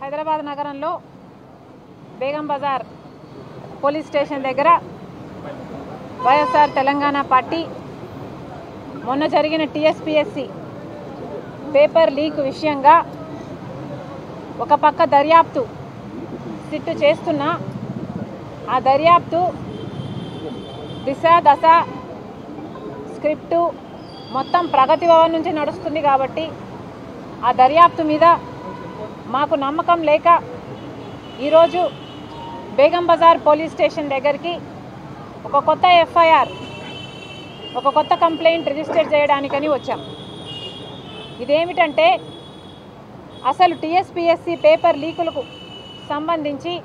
హైదరాబాద్ నగరంలో Begum Bazar police station దగ్గర YSR Telangana party మొన్న జరిగిన టీఎస్పిఎస్సి పేపర్ లీక్ విషయంగా ఒక పక్క దర్యాప్తు సిట్టు చేస్తున్నా ఆ దర్యాప్తు దిశ దశ స్క్రిప్టు మొత్తం ప్రగతి భవన్ నుంచి నడుస్తుంది కాబట్టి ఆ దర్యాప్తు మీద మాకు నమ్మకం లేక ఈరోజు బేగం బజార్ పోలీస్ స్టేషన్ దగ్గరికి ఒక కొత్త ఎఫ్ఐఆర్ ఒక కొత్త కంప్లైంట్ రిజిస్టర్ చేయడానికని వచ్చాం ఇదేమిటంటే అసలు టీఎస్పిఎస్సి పేపర్ లీకులకు సంబంధించి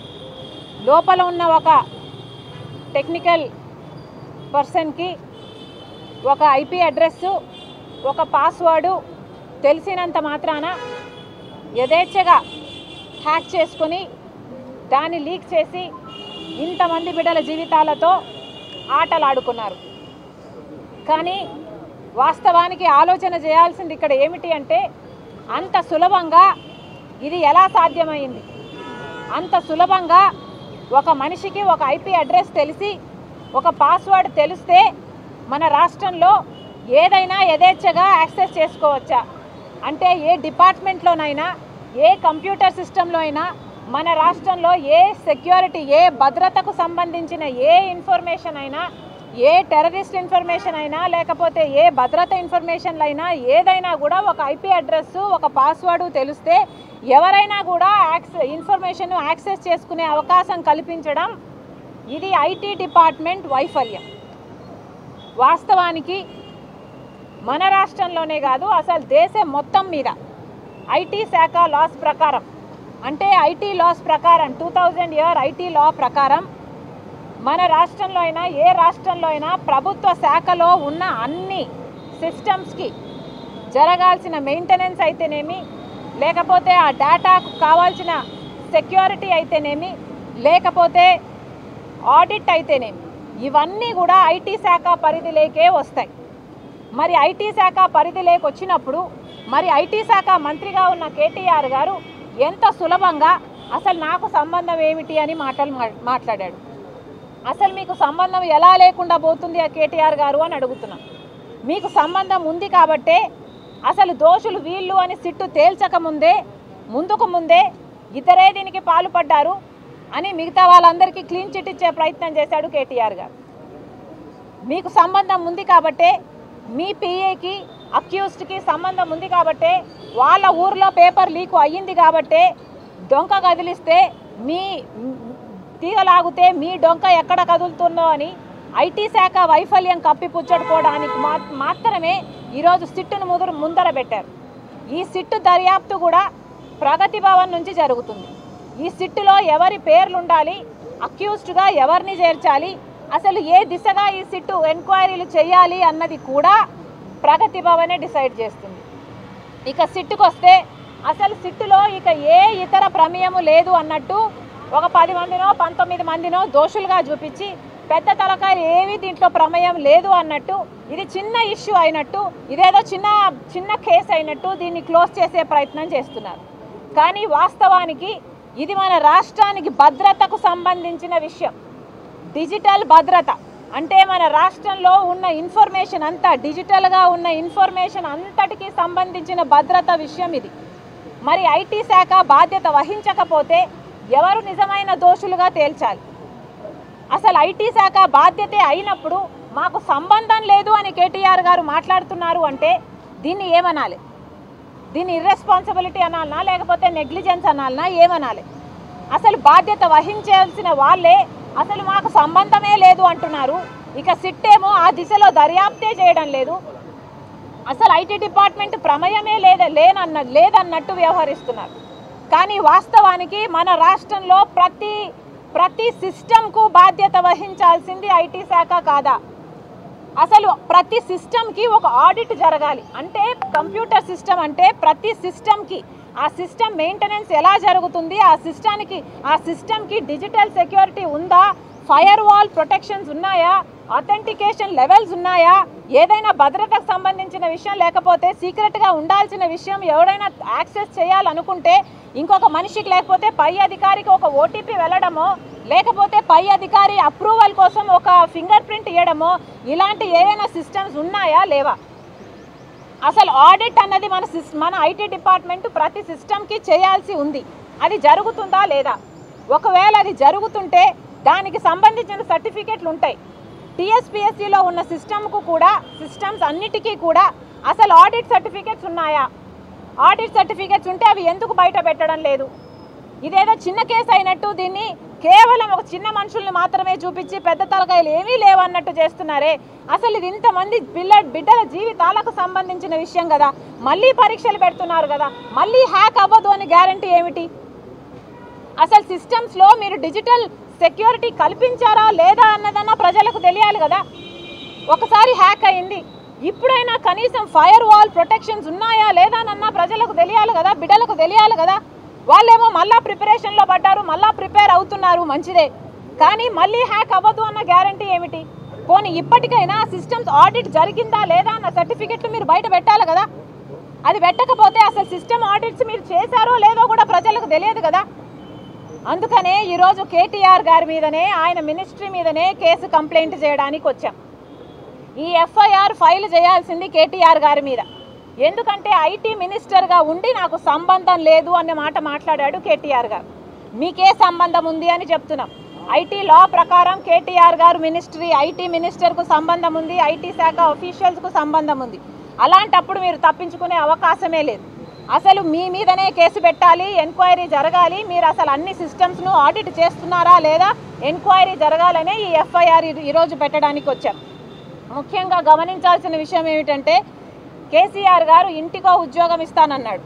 లోపల ఉన్న ఒక టెక్నికల్ పర్సన్కి ఒక ఐపీ అడ్రస్సు ఒక పాస్వర్డు తెలిసినంత మాత్రాన యథేచ్ఛగా హ్యాక్ చేసుకొని దాన్ని లీక్ చేసి ఇంతమంది బిడ్డల జీవితాలతో ఆటలాడుకున్నారు కానీ వాస్తవానికి ఆలోచన చేయాల్సింది ఇక్కడ ఏమిటి అంటే అంత సులభంగా ఇది ఎలా సాధ్యమైంది అంత సులభంగా ఒక మనిషికి ఒక ఐపీ అడ్రస్ తెలిసి ఒక పాస్వర్డ్ తెలిస్తే మన రాష్ట్రంలో ఏదైనా యథేచ్ఛగా యాక్సెస్ చేసుకోవచ్చా అంటే ఏ డిపార్ట్మెంట్లోనైనా ఏ కంప్యూటర్ సిస్టంలో అయినా మన రాష్ట్రంలో ఏ సెక్యూరిటీ ఏ భద్రతకు సంబంధించిన ఏ ఇన్ఫర్మేషన్ అయినా ఏ టెర్రరిస్ట్ ఇన్ఫర్మేషన్ అయినా లేకపోతే ఏ భద్రత ఇన్ఫర్మేషన్లు అయినా ఏదైనా కూడా ఒక ఐపీ అడ్రస్ ఒక పాస్వర్డ్ తెలిస్తే ఎవరైనా కూడా యాక్సెస్ ఇన్ఫర్మేషన్ యాక్సెస్ చేసుకునే అవకాశం కల్పించడం ఇది ఐటీ డిపార్ట్మెంట్ వైఫల్యం వాస్తవానికి మన రాష్ట్రంలోనే కాదు అసలు దేశం మొత్తం మీద ఐటీ శాఖ లాస్ ప్రకారం అంటే ఐటీ లాస్ ప్రకారం two thousand year IT law ప్రకారం మన రాష్ట్రంలో అయినా ఏ రాష్ట్రంలో అయినా ప్రభుత్వ శాఖలో ఉన్న అన్ని సిస్టమ్స్కి జరగాల్సిన మెయింటెనెన్స్ అయితేనేమి లేకపోతే ఆ డేటాకు కావాల్సిన సెక్యూరిటీ అయితేనేమి లేకపోతే ఆడిట్ అయితేనేమి ఇవన్నీ కూడా ఐటీ శాఖ పరిధిలోకే వస్తాయి మరి ఐటీ శాఖ పరిధిలోకి వచ్చినప్పుడు మరి ఐటీ శాఖ మంత్రిగా ఉన్న కేటీఆర్ గారు ఎంత సులభంగా అసలు నాకు సంబంధం ఏమిటి అని మాటలు మా- మాట్లాడాడు అసలు మీకు సంబంధం ఎలా లేకుండా పోతుంది ఆ కేటీఆర్ గారు అని అడుగుతున్నా మీకు సంబంధం ఉంది కాబట్టే అసలు దోషులు వీళ్ళు అని సిట్టు తేల్చక ముందే ముందుకు ముందే ఇతరే దీనికి పాల్పడ్డారు అని మిగతా వాళ్ళందరికీ క్లీన్ చిట్ ఇచ్చే ప్రయత్నం చేశాడు కేటీఆర్ గారు మీకు సంబంధం ఉంది కాబట్టే మీ పిఏకి అక్యూస్డ్కి సంబంధం ఉంది కాబట్టే వాళ్ళ ఊర్లో పేపర్ లీక్ అయ్యింది కాబట్టే డొంక కదిలిస్తే మీ తీగలాగితే మీ డొంక ఎక్కడ కదులుతుందో అని ఐటీ శాఖ వైఫల్యం కప్పిపుచ్చడుకోవడానికి మా మాత్రమే ఈరోజు సిట్టును ముదురు ముందర పెట్టారు ఈ సిట్టు దర్యాప్తు కూడా ప్రగతి భవన్ నుంచి జరుగుతుంది ఈ సిట్టులో ఎవరి పేర్లు ఉండాలి అక్యూస్డ్గా ఎవరిని చేర్చాలి అసలు ఏ దిశగా ఈ సిట్టు ఎంక్వైరీలు చేయాలి అన్నది కూడా ప్రగతి భవనే డిసైడ్ చేస్తుంది ఇక సిట్టుకు వస్తే అసలు సిట్టులో ఇక ఏ ఇతర ప్రమేయము లేదు అన్నట్టు ఒక పది మందినో పంతొమ్మిది మందినో దోషులుగా చూపించి పెద్ద తలకాయలు ఏవి దీంట్లో ప్రమేయం లేదు అన్నట్టు ఇది చిన్న ఇష్యూ అయినట్టు ఇదేదో చిన్న చిన్న కేసు అయినట్టు దీన్ని క్లోజ్ చేసే ప్రయత్నం చేస్తున్నారు కానీ వాస్తవానికి ఇది మన రాష్ట్రానికి భద్రతకు సంబంధించిన విషయం డిజిటల్ భద్రత అంటే మన రాష్ట్రంలో ఉన్న ఇన్ఫర్మేషన్ అంతా డిజిటల్గా ఉన్న ఇన్ఫర్మేషన్ అంతటికి సంబంధించిన భద్రత విషయం ఇది మరి ఐటీ శాఖ బాధ్యత వహించకపోతే ఎవరు నిజమైన దోషులుగా తేల్చాలి అసలు ఐటీ శాఖ బాధ్యతే అయినప్పుడు మాకు సంబంధం లేదు అని కేటీఆర్ గారు మాట్లాడుతున్నారు అంటే దీన్ని ఏమనాలి దీన్ని ఇర్రెస్పాన్సిబిలిటీ అనాలనా లేకపోతే నెగ్లిజెన్స్ అనాలనా ఏమనాలి అసలు బాధ్యత వహించాల్సిన వాళ్ళే అసలు మాకు సంబంధమే లేదు అంటున్నారు ఇక సిట్టేమో ఆ దిశలో దర్యాప్తే చేయడం లేదు అసలు ఐటీ డిపార్ట్మెంట్ ప్రమేయమే లేద లేనన్న లేదన్నట్టు వ్యవహరిస్తున్నారు కానీ వాస్తవానికి మన రాష్ట్రంలో ప్రతి ప్రతి సిస్టమ్కు బాధ్యత వహించాల్సింది ఐటీ శాఖ కాదా అసలు ప్రతి సిస్టమ్కి ఒక ఆడిట్ జరగాలి అంటే కంప్యూటర్ సిస్టమ్ అంటే ప్రతి సిస్టమ్కి ఆ సిస్టమ్ మెయింటెనెన్స్ ఎలా జరుగుతుంది ఆ సిస్టానికి ఆ సిస్టమ్కి డిజిటల్ సెక్యూరిటీ ఉందా ఫైర్ వాల్ ప్రొటెక్షన్స్ ఉన్నాయా అథెంటికేషన్ లెవెల్స్ ఉన్నాయా ఏదైనా భద్రతకు సంబంధించిన విషయం లేకపోతే సీక్రెట్గా ఉండాల్సిన విషయం ఎవరైనా యాక్సెస్ చేయాలనుకుంటే ఇంకొక మనిషికి లేకపోతే పై అధికారికి ఒక ఓటీపీ వెళ్ళడమో లేకపోతే పై అధికారి అప్రూవల్ కోసం ఒక ఫింగర్ ప్రింట్ ఇవ్వడమో ఇలాంటి ఏవైనా సిస్టమ్స్ ఉన్నాయా లేవా అసలు ఆడిట్ అన్నది మన సిస్ మన ఐటీ డిపార్ట్మెంట్ ప్రతి సిస్టమ్కి చేయాల్సి ఉంది అది జరుగుతుందా లేదా ఒకవేళ అది జరుగుతుంటే దానికి సంబంధించిన సర్టిఫికెట్లు ఉంటాయి టీఎస్పిఎస్సిలో ఉన్న సిస్టమ్కు కూడా సిస్టమ్స్ అన్నిటికీ కూడా అసలు ఆడిట్ సర్టిఫికెట్స్ ఉన్నాయా ఆడిట్ సర్టిఫికెట్స్ ఉంటే అవి ఎందుకు బయట పెట్టడం లేదు ఇదేదో చిన్న కేసు అయినట్టు దీన్ని కేవలం ఒక చిన్న మనుషుల్ని మాత్రమే చూపించి పెద్ద తలకాయలు ఏమీ లేవన్నట్టు చేస్తున్నారే అసలు ఇది ఇంతమంది పిల్ల బిడ్డల జీవితాలకు సంబంధించిన విషయం కదా మళ్ళీ పరీక్షలు పెడుతున్నారు కదా మళ్ళీ హ్యాక్ అవ్వదు అని గ్యారంటీ ఏమిటి అసలు సిస్టమ్స్లో మీరు డిజిటల్ సెక్యూరిటీ కల్పించారా లేదా అన్నదన్నా ప్రజలకు తెలియాలి కదా ఒకసారి హ్యాక్ అయింది ఇప్పుడైనా కనీసం ఫైర్ వాల్ ప్రొటెక్షన్స్ ఉన్నాయా లేదా అన్న ప్రజలకు తెలియాలి కదా బిడ్డలకు తెలియాలి కదా వాళ్ళేమో మళ్ళా ప్రిపరేషన్లో పడ్డారు మళ్ళా ప్రిపేర్ అవుతున్నారు మంచిదే కానీ మళ్ళీ హ్యాక్ అవ్వదు అన్న గ్యారంటీ ఏమిటి పోనీ ఇప్పటికైనా సిస్టమ్స్ ఆడిట్ జరిగిందా లేదా అన్న సర్టిఫికెట్లు మీరు బయట పెట్టాలి కదా అది పెట్టకపోతే అసలు సిస్టమ్ ఆడిట్స్ మీరు చేశారో లేదో కూడా ప్రజలకు తెలియదు కదా అందుకనే ఈరోజు కేటీఆర్ గారి మీదనే ఆయన మినిస్ట్రీ మీదనే కేసు కంప్లైంట్ చేయడానికి వచ్చాం ఈ ఎఫ్ఐఆర్ ఫైల్ చేయాల్సింది కేటీఆర్ గారి మీద ఎందుకంటే ఐటీ మినిస్టర్గా ఉండి నాకు సంబంధం లేదు అనే మాట మాట్లాడాడు కేటీఆర్ గారు మీకే సంబంధం ఉంది అని చెప్తున్నాం ఐటీ లా ప్రకారం కేటీఆర్ గారు మినిస్ట్రీ ఐటీ మినిస్టర్కు సంబంధం ఉంది ఐటీ శాఖ అఫీషియల్స్కు సంబంధం ఉంది అలాంటప్పుడు మీరు తప్పించుకునే అవకాశమే లేదు అసలు మీ మీదనే కేసు పెట్టాలి ఎంక్వైరీ జరగాలి మీరు అసలు అన్ని సిస్టమ్స్ను ఆడిట్ చేస్తున్నారా లేదా ఎంక్వైరీ జరగాలనే ఈ ఎఫ్ఐఆర్ ఈరోజు పెట్టడానికి వచ్చాం ముఖ్యంగా గమనించాల్సిన విషయం ఏమిటంటే కేసీఆర్ గారు ఇంటికో ఉద్యోగం ఇస్తానన్నాడు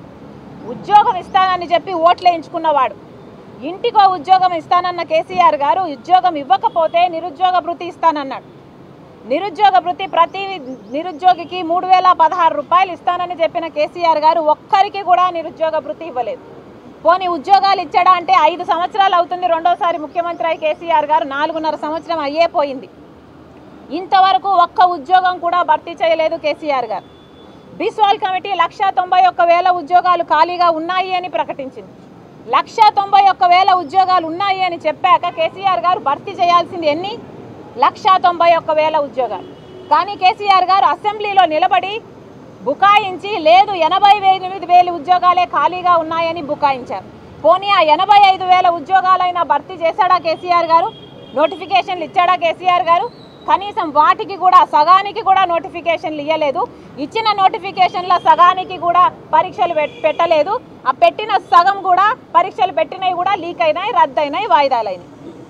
ఉద్యోగం ఇస్తానని చెప్పి ఓట్లు వేయించుకున్నవాడు ఇంటికో ఉద్యోగం ఇస్తానన్న కేసీఆర్ గారు ఉద్యోగం ఇవ్వకపోతే నిరుద్యోగ భృతి ఇస్తానన్నాడు నిరుద్యోగ భృతి ప్రతి నిరుద్యోగికి మూడు వేల పదహారు రూపాయలు ఇస్తానని చెప్పిన కేసీఆర్ గారు ఒక్కరికి కూడా నిరుద్యోగ భృతి ఇవ్వలేదు పోనీ ఉద్యోగాలు ఇచ్చాడా అంటే ఐదు సంవత్సరాలు అవుతుంది రెండోసారి ముఖ్యమంత్రి అయి కేసీఆర్ గారు నాలుగున్నర సంవత్సరం అయ్యే పోయింది ఇంతవరకు ఒక్క ఉద్యోగం కూడా భర్తీ చేయలేదు కేసీఆర్ గారు బిస్వాల్ కమిటీ లక్ష తొంభై ఒక్క వేల ఉద్యోగాలు ఖాళీగా ఉన్నాయి అని ప్రకటించింది లక్ష తొంభై ఒక్క వేల ఉద్యోగాలు ఉన్నాయి అని చెప్పాక కేసీఆర్ గారు భర్తీ చేయాల్సింది ఎన్ని లక్ష తొంభై ఒక్క వేల ఉద్యోగాలు కానీ కేసీఆర్ గారు అసెంబ్లీలో నిలబడి బుకాయించి లేదు ఎనభై ఎనిమిది వేల ఉద్యోగాలే ఖాళీగా ఉన్నాయని బుకాయించారు పోనీ ఆ ఎనభై ఐదు వేల ఉద్యోగాలైనా భర్తీ చేశాడా కేసీఆర్ గారు నోటిఫికేషన్లు ఇచ్చాడా కేసీఆర్ గారు కనీసం వాటికి కూడా సగానికి కూడా నోటిఫికేషన్లు ఇవ్వలేదు ఇచ్చిన నోటిఫికేషన్ల సగానికి కూడా పరీక్షలు పెట్- పెట్టలేదు ఆ పెట్టిన సగం కూడా పరీక్షలు పెట్టినవి కూడా లీక్ అయినాయి రద్దయినాయి వాయిదాలైనాయి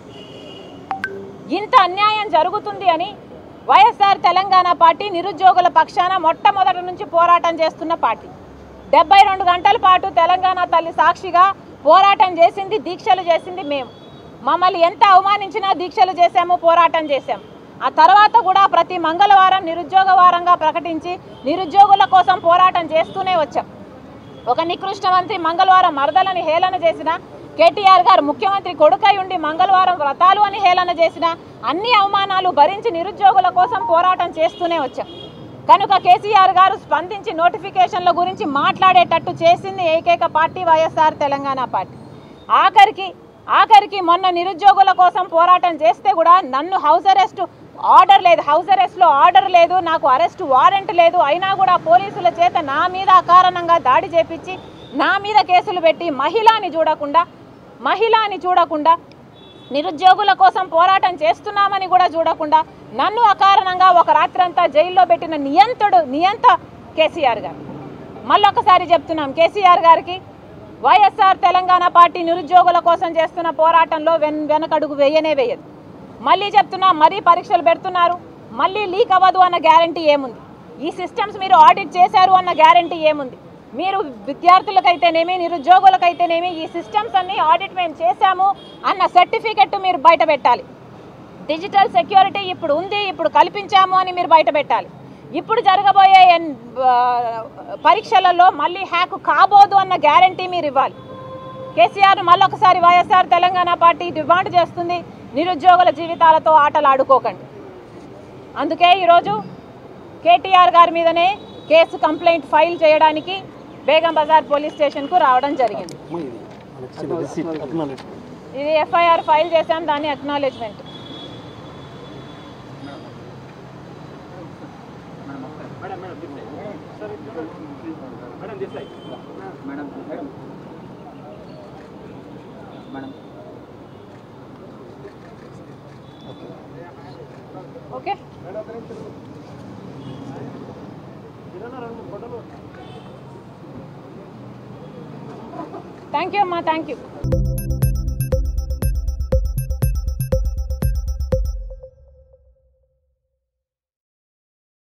ఇంత అన్యాయం జరుగుతుంది అని వైఎస్ఆర్ తెలంగాణ పార్టీ నిరుద్యోగుల పక్షాన మొట్టమొదటి నుంచి పోరాటం చేస్తున్న పార్టీ డెబ్బై రెండు గంటల పాటు తెలంగాణ తల్లి సాక్షిగా పోరాటం చేసింది దీక్షలు చేసింది మేము మమ్మల్ని ఎంత అవమానించినా దీక్షలు చేశాము పోరాటం చేశాము ఆ తర్వాత కూడా ప్రతి మంగళవారం నిరుద్యోగ వారంగా ప్రకటించి నిరుద్యోగుల కోసం పోరాటం చేస్తూనే వచ్చాం ఒక నికృష్ట మంత్రి మంగళవారం మరదలని హేళన చేసిన కేటీఆర్ గారు ముఖ్యమంత్రి కొడుకై ఉండి మంగళవారం వ్రతాలు అని హేళన చేసిన అన్ని అవమానాలు భరించి నిరుద్యోగుల కోసం పోరాటం చేస్తూనే వచ్చాం కనుక కేసీఆర్ గారు స్పందించి నోటిఫికేషన్ల గురించి మాట్లాడేటట్టు చేసింది ఏకైక పార్టీ వైఎస్ఆర్ తెలంగాణ పార్టీ ఆఖరికి ఆఖరికి మొన్న నిరుద్యోగుల కోసం పోరాటం చేస్తే కూడా నన్ను హౌస్ అరెస్ట్ ఆర్డర్ లేదు హౌస్ అరెస్ట్లో ఆర్డర్ లేదు నాకు అరెస్ట్ వారెంట్ లేదు అయినా కూడా పోలీసుల చేత నా మీద అకారణంగా దాడి చేపించి నా మీద కేసులు పెట్టి మహిళని చూడకుండా మహిళని చూడకుండా నిరుద్యోగుల కోసం పోరాటం చేస్తున్నామని కూడా చూడకుండా నన్ను అకారణంగా ఒక రాత్రంతా జైల్లో పెట్టిన నియంతుడు నియంత కేసీఆర్ గారు మళ్ళొకసారి చెప్తున్నాం కేసీఆర్ గారికి వైఎస్ఆర్ తెలంగాణ పార్టీ నిరుద్యోగుల కోసం చేస్తున్న పోరాటంలో వెన్ వెనకడుగు వేయనే వేయదు మళ్ళీ చెప్తున్నా మరీ పరీక్షలు పెడుతున్నారు మళ్ళీ లీక్ అవ్వదు అన్న గ్యారంటీ ఏముంది ఈ సిస్టమ్స్ మీరు ఆడిట్ చేశారు అన్న గ్యారంటీ ఏముంది మీరు విద్యార్థులకైతేనేమి నిరుద్యోగులకైతేనేమి ఈ సిస్టమ్స్ అన్ని ఆడిట్ మేము చేశాము అన్న సర్టిఫికెట్ మీరు బయట పెట్టాలి డిజిటల్ సెక్యూరిటీ ఇప్పుడు ఉంది ఇప్పుడు కల్పించాము అని మీరు బయట పెట్టాలి ఇప్పుడు జరగబోయే ఎన్- ఆ, పరీక్షలలో మళ్ళీ హ్యాక్ కాబోదు అన్న గ్యారంటీ మీరు ఇవ్వాలి కేసీఆర్ మళ్ళొకసారి వైఎస్ఆర్ తెలంగాణ పార్టీ డిమాండ్ చేస్తుంది నిరుద్యోగుల జీవితాలతో ఆటలు ఆడుకోకండి అందుకే ఈరోజు కేటీఆర్ గారి మీదనే కేసు కంప్లైంట్ ఫైల్ చేయడానికి బేగం బజార్ పోలీస్ స్టేషన్కు రావడం జరిగింది ఇది ఎఫ్ఐఆర్ ఫైల్ చేశాం దాని acknowledgement madam madam okay thank you అమ్మా థ్యాంక్ యూ